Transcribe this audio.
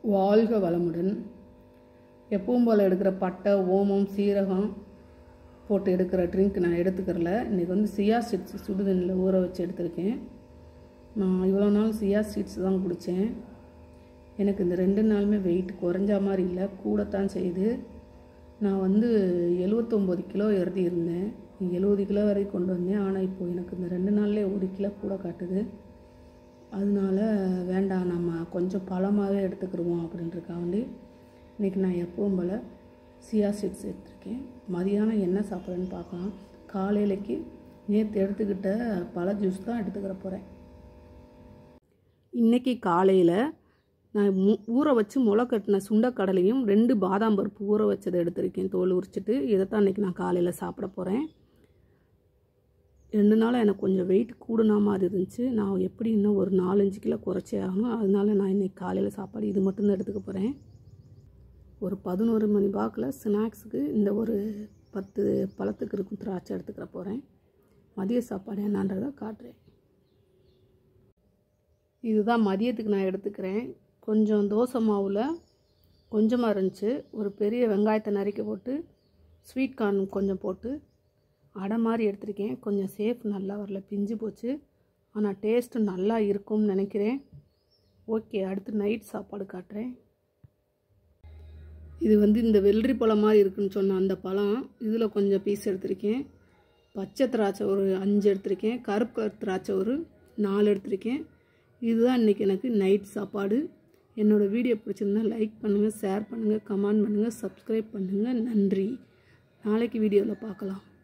வாழ்க வளமுடன் எப்பவும் போல் எடுக்கிற பட்டை ஓமம் சீரகம் போட்டு எடுக்கிற ட்ரிங்க் நான் எடுத்துக்கிறல இன்றைக்கி வந்து சியா சீட்ஸ் சுடுதண்ணில் ஊற வச்சு எடுத்திருக்கேன் நான் இவ்வளோ நாள் சியா சீட்ஸ் தான் குடித்தேன் எனக்கு இந்த ரெண்டு நாளுமே வெயிட் குறைஞ்ச மாதிரி இல்லை கூடத்தான் செய்யுது நான் வந்து எழுவத்தொம்போது கிலோ எழுதி இருந்தேன் எழுபது கிலோ வரைக்கும் கொண்டு வந்தேன் ஆனால் இப்போ எனக்கு இந்த ரெண்டு நாள்லேயே ஒரு கிலோ கூட காட்டுது அதனால வேண்டாம் நம்ம கொஞ்சம் பழமாகவே எடுத்துக்கிடுவோம் அப்படின்றக்காண்டி இன்றைக்கி நான் எப்பவும் போல் சியா சீட்ஸ் எடுத்திருக்கேன் மதியானம் என்ன சாப்பிட்றேன்னு பார்க்கலாம் காலையிலைக்கு நேற்று எடுத்துக்கிட்ட பழ ஜூஸ் தான் எடுத்துக்கிற போகிறேன் இன்றைக்கி காலையில் நான் மு ஊற வச்சு முளை கட்டின சுண்டக்கடலையும் ரெண்டு பாதாம் பருப்பு ஊற வச்சதை எடுத்திருக்கேன் தோல் உரிச்சிட்டு இதை தான் இன்றைக்கி நான் காலையில் சாப்பிட போகிறேன் ரெண்டு நாளாக எனக்கு கொஞ்சம் வெயிட் கூடுனா மாதிரி இருந்துச்சு நான் எப்படி இன்னும் ஒரு நாலஞ்சு கிலோ குறைச்சே ஆகணும் அதனால நான் இன்றைக்கி காலையில் சாப்பாடு இது மட்டும்தான் எடுத்துக்க போகிறேன் ஒரு பதினோரு மணி வாக்கில் ஸ்நாக்ஸுக்கு இந்த ஒரு பத்து பழத்துக்கு இருக்கும் திராட்சை எடுத்துக்கிற போகிறேன் மதிய சாப்பாடு என்னன்றதை காட்டுறேன் இதுதான் மதியத்துக்கு நான் எடுத்துக்கிறேன் கொஞ்சம் தோசை மாவில் கொஞ்சமாக இருந்துச்சு ஒரு பெரிய வெங்காயத்தை நறுக்கி போட்டு ஸ்வீட் கார்ன் கொஞ்சம் போட்டு அடை மாதிரி எடுத்திருக்கேன் கொஞ்சம் சேஃப் நல்லா வரல பிஞ்சு போச்சு ஆனால் டேஸ்ட்டு நல்லா இருக்கும்னு நினைக்கிறேன் ஓகே அடுத்து நைட் சாப்பாடு காட்டுறேன் இது வந்து இந்த வெள்ளரி பழம் மாதிரி இருக்குன்னு சொன்ன அந்த பழம் இதில் கொஞ்சம் பீஸ் எடுத்திருக்கேன் பச்சை திராட்சை ஒரு அஞ்சு எடுத்திருக்கேன் கருப்பு கலர் திராட்சை ஒரு நாலு எடுத்திருக்கேன் இதுதான் இன்றைக்கி எனக்கு நைட் சாப்பாடு என்னோடய வீடியோ பிடிச்சிருந்தா லைக் பண்ணுங்கள் ஷேர் பண்ணுங்கள் கமெண்ட் பண்ணுங்கள் சப்ஸ்கிரைப் பண்ணுங்கள் நன்றி நாளைக்கு வீடியோவில் பார்க்கலாம்